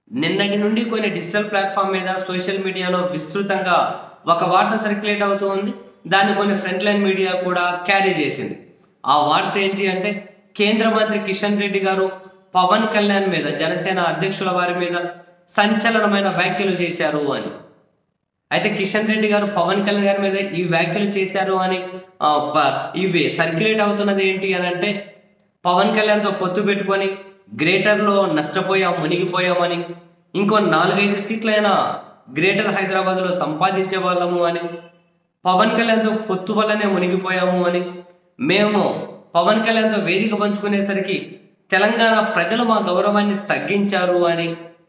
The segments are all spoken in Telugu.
నిన్నటి నుండి కొన్ని డిజిటల్ ప్లాట్ఫామ్ మీద సోషల్ మీడియాలో విస్తృతంగా ఒక వార్త సర్క్యులేట్ అవుతూ ఉంది దాన్ని కొన్ని ఫ్రంట్ లైన్ మీడియా కూడా క్యారీ చేసింది ఆ వార్త ఏంటి అంటే కేంద్ర మంత్రి కిషన్ రెడ్డి గారు పవన్ కళ్యాణ్ మీద జనసేన అధ్యక్షుల వారి మీద సంచలనమైన వ్యాఖ్యలు చేశారు అని అయితే కిషన్ రెడ్డి గారు పవన్ కళ్యాణ్ గారి మీద ఈ వ్యాఖ్యలు చేశారు అని ఆ, ప- ఇవి సర్క్యులేట్ అవుతున్నది ఏంటి అని అంటే పవన్ కళ్యాణ్తో పొత్తు పెట్టుకొని గ్రేటర్లో నష్టపోయాం మునిగిపోయామని ఇంకో నాలుగైదు సీట్లైనా గ్రేటర్ హైదరాబాద్లో సంపాదించే వాళ్ళము అని పవన్ కళ్యాణ్తో పొత్తు వల్లనే మునిగిపోయాము అని మేము పవన్ కళ్యాణ్తో వేదిక పంచుకునేసరికి తెలంగాణ ప్రజలు మా గౌరవాన్ని తగ్గించారు అని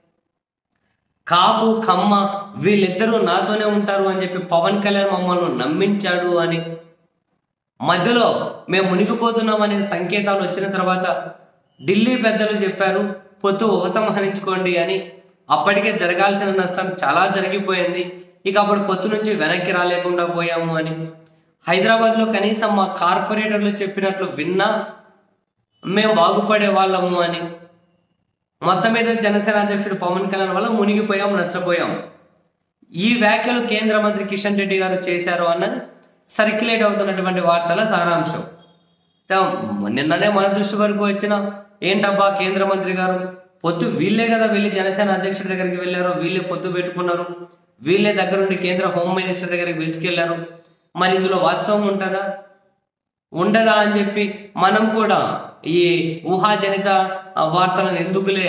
కాపు కమ్మ వీళ్ళిద్దరూ నాతోనే ఉంటారు అని చెప్పి పవన్ కళ్యాణ్ మమ్మల్ని నమ్మించాడు అని మధ్యలో మేము మునిగిపోతున్నామనే సంకేతాలు వచ్చిన తర్వాత ఢిల్లీ పెద్దలు చెప్పారు పొత్తు ఉపసంహరించుకోండి అని అప్పటికే జరగాల్సిన నష్టం చాలా జరిగిపోయింది ఇక అప్పుడు పొత్తు నుంచి వెనక్కి రాలేకుండా పోయాము అని హైదరాబాద్లో కనీసం మా కార్పొరేటర్లు చెప్పినట్లు విన్నా మేము బాగుపడే వాళ్ళము అని మొత్తం మీద జనసేన అధ్యక్షుడు పవన్ కళ్యాణ్ వల్ల మునిగిపోయాం నష్టపోయాం ఈ వ్యాఖ్యలు కేంద్ర మంత్రి కిషన్ రెడ్డి గారు చేశారు అన్నది సర్క్యులేట్ అవుతున్నటువంటి వార్తల సారాంశం తా- నిన్ననే మన దృష్టి వరకు వచ్చిన ఏంటబ్బా కేంద్ర మంత్రి గారు పొత్తు వీళ్ళే కదా వెళ్ళి జనసేన అధ్యక్షుడి దగ్గరికి వెళ్ళారు వీళ్ళే పొత్తు పెట్టుకున్నారు వీళ్ళే దగ్గరుండి కేంద్ర హోమ్ మినిస్టర్ దగ్గరికి పిలుచుకెళ్లారు మరి ఇందులో వాస్తవం ఉంటుందా ఉండదా అని చెప్పి మనం కూడా ఈ ఊహాజనిత ఆ, వార్తలను ఎందుకులే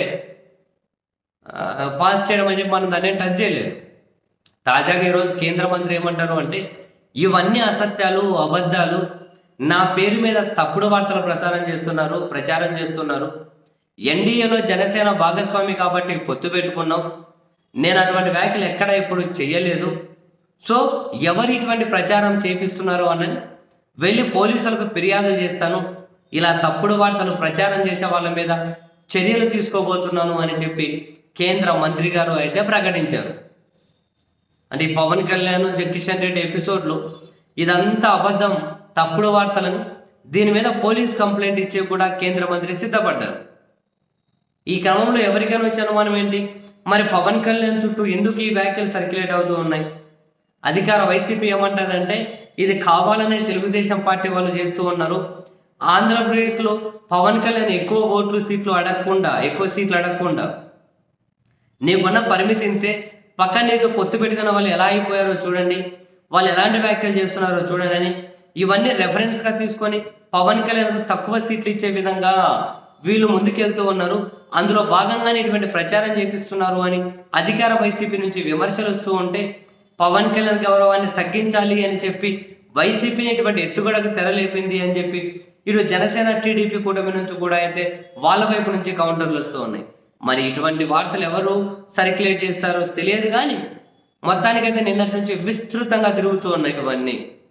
ఆ, పాస్ చేయడం అని చెప్పి మనం దాన్ని ఏం టచ్ చేయలేదు తాజాగా ఈరోజు కేంద్ర మంత్రి ఏమంటారు అంటే ఇవన్నీ అసత్యాలు అబద్ధాలు నా పేరు మీద తప్పుడు వార్తలు ప్రసారం చేస్తున్నారు ప్రచారం చేస్తున్నారు ఎన్డీఏలో జనసేన భాగస్వామి కాబట్టి పొత్తు పెట్టుకున్నాం నేను అటువంటి వ్యాఖ్యలు ఎక్కడ ఇప్పుడు చేయలేదు సో ఎవరు ఇటువంటి ప్రచారం చేపిస్తున్నారు అన్నది వెళ్ళి పోలీసులకు ఫిర్యాదు చేస్తాను ఇలా తప్పుడు వార్తలు ప్రచారం చేసే వాళ్ళ మీద చర్యలు తీసుకోబోతున్నాను అని చెప్పి కేంద్ర మంత్రి గారు అయితే ప్రకటించారు అంటే ఈ పవన్ కళ్యాణ్ జగ్కిషన్ రెడ్డి ఎపిసోడ్లో ఇదంతా అబద్ధం తప్పుడు వార్తలను దీని మీద పోలీస్ కంప్లైంట్ ఇచ్చే కూడా కేంద్ర మంత్రి సిద్ధపడ్డారు ఈ క్రమంలో ఎవరికైనా వచ్చే అనుమానం ఏంటి మరి పవన్ కళ్యాణ్ చుట్టూ ఎందుకు ఈ వ్యాఖ్యలు సర్క్యులేట్ అవుతూ ఉన్నాయి అధికార వైసీపీ ఏమంటదంటే ఇది కావాలనే తెలుగుదేశం పార్టీ వాళ్ళు చేస్తూ ఉన్నారు ఆంధ్రప్రదేశ్లో పవన్ కళ్యాణ్ ఎక్కువ ఓట్లు సీట్లు అడగకుండా ఎక్కువ సీట్లు అడగకుండా నీకున్న పరిమితి ఇంతే పక్కన నీకు పొత్తు పెట్టుకున్న వాళ్ళు ఎలా అయిపోయారో చూడండి వాళ్ళు ఎలాంటి వ్యాఖ్యలు చేస్తున్నారో చూడండి అని ఇవన్నీ రెఫరెన్స్ గా తీసుకొని పవన్ కళ్యాణ్ తక్కువ సీట్లు ఇచ్చే విధంగా వీళ్ళు ముందుకెళ్తూ ఉన్నారు అందులో భాగంగానే ఇటువంటి ప్రచారం చేపిస్తున్నారు అని అధికార వైసీపీ నుంచి విమర్శలు వస్తూ ఉంటే పవన్ కళ్యాణ్ గౌరవాన్ని తగ్గించాలి అని చెప్పి వైసీపీని ఇటువంటి ఎత్తుగడకు తెరలేపింది అని చెప్పి ఇటు జనసేన టీడీపీ కూటమి నుంచి కూడా అయితే వాళ్ళ వైపు నుంచి కౌంటర్లు వస్తూ ఉన్నాయి మరి ఇటువంటి వార్తలు ఎవరు సర్క్యులేట్ చేస్తారో తెలియదు కానీ మొత్తానికైతే నిన్నటి నుంచి విస్తృతంగా తిరుగుతూ ఉన్నాయి ఇవన్నీ